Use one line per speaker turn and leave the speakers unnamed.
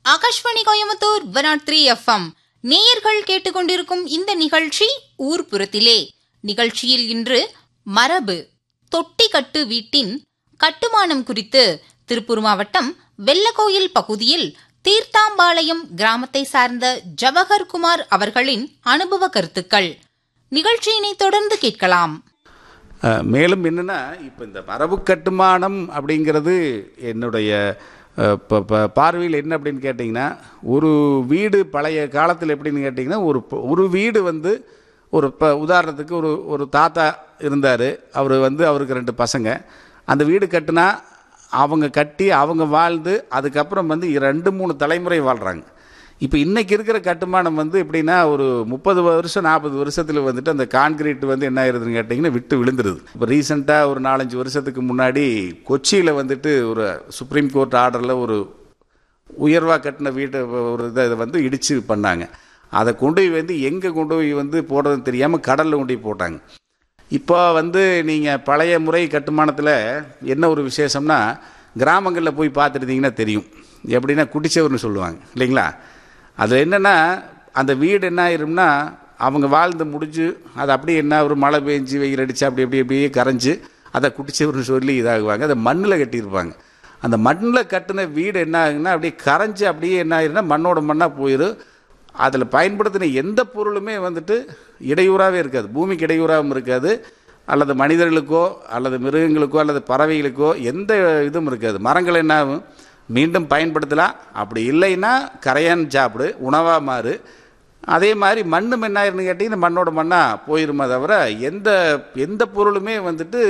Akashvani Coimbatore one naught three FM நேயர்கள் கேட்டுக்கொண்டிருக்கும் இந்த நிகழ்ச்சி ஊர்ப்புறத்திலே நிகழ்ச்சியில் இன்று மரபு தொட்டி கட்டு வீட்டின் கட்டுமானம் குறித்து திருப்பூர் மாவட்டம் வெள்ளக்கோயில் பகுதியில் தீர்த்தாம்பாளையம் கிராமத்தை சார்ந்த ஜவஹர் குமார் அவர்களின் அனுபவ கருத்துக்கள் நிகழ்ச்சியினை தொடர்ந்து கேட்கலாம்
அஹ், மேலும் என்னென்னா இப்போ இந்த மரபு கட்டுமானம் அப்படிங்கிறது என்னுடைய அஹ், ப- ப- பார்வையில் என்ன அப்படின்னு கேட்டிங்கன்னா ஒரு வீடு பழைய காலத்தில் எப்படின்னு கேட்டிங்கன்னா ஒரு ப- ஒரு வீடு வந்து ஒரு இப்போ உதாரணத்துக்கு ஒரு ஒரு தாத்தா இருந்தார் அவர் வந்து அவருக்கு ரெண்டு பசங்க அந்த வீடு கட்டுனா அவங்க கட்டி அவங்க வாழ்ந்து அதுக்கப்புறம் வந்து ரெண்டு மூணு தலைமுறை வாழ்கிறாங்க இப்போ இன்னைக்கு இருக்கிற கட்டுமானம் வந்து எப்படின்னா ஒரு முப்பது வருஷம் நாற்பது வருஷத்தில் வந்துட்டு அந்த கான்கிரீட் வந்து என்ன ஆயிருதுன்னு கேட்டிங்கன்னா விட்டு விழுந்துருது இப்போ ரீசெண்டாக ஒரு நாலஞ்சு வருஷத்துக்கு முன்னாடி கொச்சியில் வந்துட்டு ஒரு சுப்ரீம் கோர்ட் ஆர்டரில் ஒரு உயர்வாக கட்டின வீட்டை ஒரு இதை இதை வந்து இடித்து பண்ணாங்க அதை கொண்டு போய் வந்து எங்கே கொண்டு போய் வந்து போடுறதுன்னு தெரியாமல் கடலில் கொண்டு போய் போட்டாங்க இப்போ வந்து நீங்கள் பழைய முறை கட்டுமானத்தில் என்ன ஒரு விசேஷம்னா கிராமங்களில் போய் பார்த்துருந்தீங்கன்னா தெரியும் எப்படின்னா குட்டிச்சவர்னு சொல்லுவாங்க இல்லைங்களா அது என்னென்னா அந்த வீடு என்ன ஆயிரும்னா அவங்க வாழ்ந்து முடிஞ்சு அது அப்படியே என்ன ஒரு மழை பெஞ்சு வெயில் அடித்து அப்படி அப்படி அப்படியே கரைஞ்சு அதை குட்டிச்சவர்னு சொல்லி இதாகுவாங்க அதை மண்ணில் கட்டியிருப்பாங்க அந்த மண்ணில் கட்டின வீடு என்ன ஆகுன்னா அப்படியே கரைஞ்சு அப்படியே என்ன ஆயிருன்னா மண்ணோட மண்ணாக போயிடும் அதில் பயன்படுத்தின எந்த பொருளுமே வந்துட்டு இடையூறாகவே இருக்காது பூமிக்கு இடையூறாகவும் இருக்காது அல்லது மனிதர்களுக்கோ அல்லது மிருகங்களுக்கோ அல்லது பறவைகளுக்கோ எந்த இதுவும் இருக்காது மரங்கள் என்ன ஆகும் மீண்டும் பயன்படுத்தலாம் அப்படி இல்லைன்னா கரையான் சாப்பிடு உணவாக மாறு அதே மாதிரி மண்ணும் என்ன ஆயிருன்னு கேட்டிங்கன்னா மண்ணோட மண்ணாக போயிருமே தவிர எந்த எந்த பொருளுமே வந்துட்டு